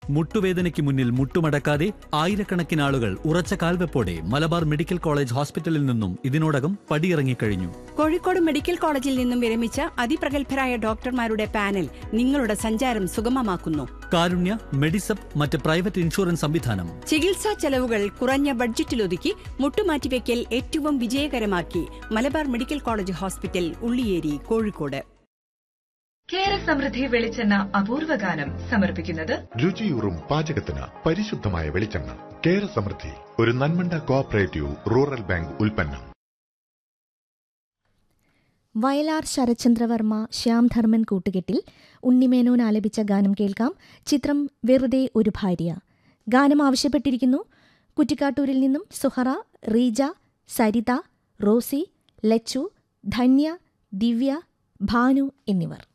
മുട്ടുവേദനയ്ക്ക് മുന്നിൽ മുട്ടുമടക്കാതെ ആയിരക്കണക്കിന് ആളുകൾ ഉറച്ച കാൽവെപ്പോടെ മലബാർ മെഡിക്കൽ കോളേജ് ഹോസ്പിറ്റലിൽ നിന്നും ഇതിനോടകം പടിയിറങ്ങിക്കഴിഞ്ഞു കോഴിക്കോട് മെഡിക്കൽ കോളേജിൽ നിന്നും വിരമിച്ച അതിപ്രഗത്ഭരായ ഡോക്ടർമാരുടെ പാനൽ നിങ്ങളുടെ സഞ്ചാരം സുഗമമാക്കുന്നു കാരുണ്യ മെഡിസപ്പ് മറ്റ് പ്രൈവറ്റ് ഇൻഷുറൻസ് സംവിധാനം ചികിത്സാ ചെലവുകൾ കുറഞ്ഞ ബഡ്ജറ്റിലൊതുക്കി മുട്ടുമാറ്റിവെക്കൽ ഏറ്റവും വിജയകരമാക്കി Malabar medical college hospital Ulliyeri Kozhikode Kera Samriddhi വെളിച്ചെണ്ണ അപൂർവ ഗാനം സമർപ്പിക്കുന്നത് രുചിയൂറും പാചകത്തിന് പരിശുദ്ധമായ വെളിച്ചെണ്ണ കേര സമൃദ്ധി ഒരു നന്മണ്ട കോഓപ്പറേറ്റീവ് റൂറൽ ബാങ്ക് ഉൽപ്പന്നം വയലാർ ശരചന്ദ്രവർമ്മ ശ്യാം ധർമ്മൻ കൂട്ടുകെട്ടിൽ ഉണ്ണിമേനോൻ ആലപിച്ച ഗാനം കേൾക്കാം ചിത്രം വെറുതെ ഒരു ഭാര്യ ഗാനം ആവശ്യപ്പെട്ടിരിക്കുന്നു കുറ്റിക്കാട്ടൂരിൽ നിന്നും സുഹറ റീജ സരിത റോസി ലച്ചു ധന്യ ദിവ്യ ഭാനു എന്നിവർ